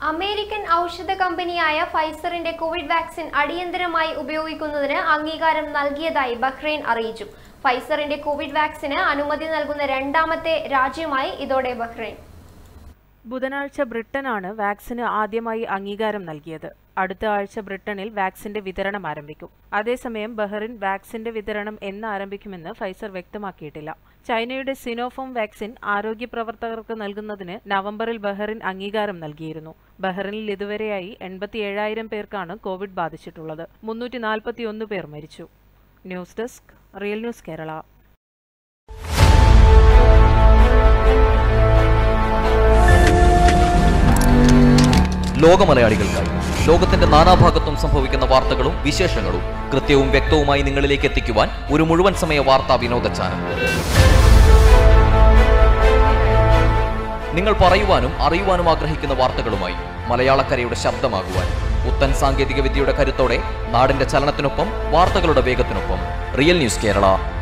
American ഔഷധ കമ്പനിയായ ഫൈസറിന്റെ Covid vaccine അടിയന്തരമായി ഉപയോഗിക്കുന്നതിന് അംഗീകാരം നൽകിയതായി ബഹ്റൈൻ അറിയിച്ചു ഫൈസറിന്റെ കോവിഡ് വാക്സിന് അനുമതി നൽകുന്ന രണ്ടാമത്തെ രാജ്യമായി ഇതോടെ ബഹ്റൈൻ ബുധനാഴ്ച ബ്രിട്ടനാണ് വാക്സിന് ആദ്യമായി അംഗീകാരം നൽകിയത് അടുത്ത ആഴ്ച ബ്രിട്ടനിൽ വാക്സിന്റെ വിതരണം ആരംഭിക്കും അതേസമയം ബഹ്റിൻ വാക്സിന്റെ വിതരണം എന്ന് ആരംഭിക്കുമെന്ന് ഫൈസർ വ്യക്തമാക്കിയിട്ടില്ല ചൈനയുടെ സിനോഫോം വാക്സിൻ ആരോഗ്യ പ്രവർത്തകർക്ക് നൽകുന്നതിന് നവംബറിൽ ബഹ്റിൻ അംഗീകാരം നൽകിയിരുന്നു ബഹ്റിനിൽ ഇതുവരെയായി എൺപത്തി ഏഴായിരം പേർക്കാണ് കോവിഡ് ബാധിച്ചിട്ടുള്ളത് മുന്നൂറ്റി നാൽപ്പത്തിയൊന്ന് പേർ മരിച്ചു news desk real news Kerala ലോകമലയാളികൾക്കായി ലോകത്തിന്റെ നാനാഭാഗത്തും സംഭവിക്കുന്ന വാർത്തകളും വിശേഷങ്ങളും കൃത്യവും വ്യക്തവുമായി നിങ്ങളിലേക്ക് എത്തിക്കുവാൻ ഒരു മുഴുവൻ സമയ വാർത്താ വിനോദ ചാനൽ നിങ്ങൾ പറയുവാനും അറിയുവാനും ആഗ്രഹിക്കുന്ന വാർത്തകളുമായി മലയാളക്കരയുടെ ശബ്ദമാകുവാൻ പുത്തൻ സാങ്കേതിക വിദ്യയുടെ കരുത്തോടെ നാടിന്റെ ചലനത്തിനൊപ്പം വാർത്തകളുടെ വേഗത്തിനൊപ്പം റിയൽ ന്യൂസ് കേരള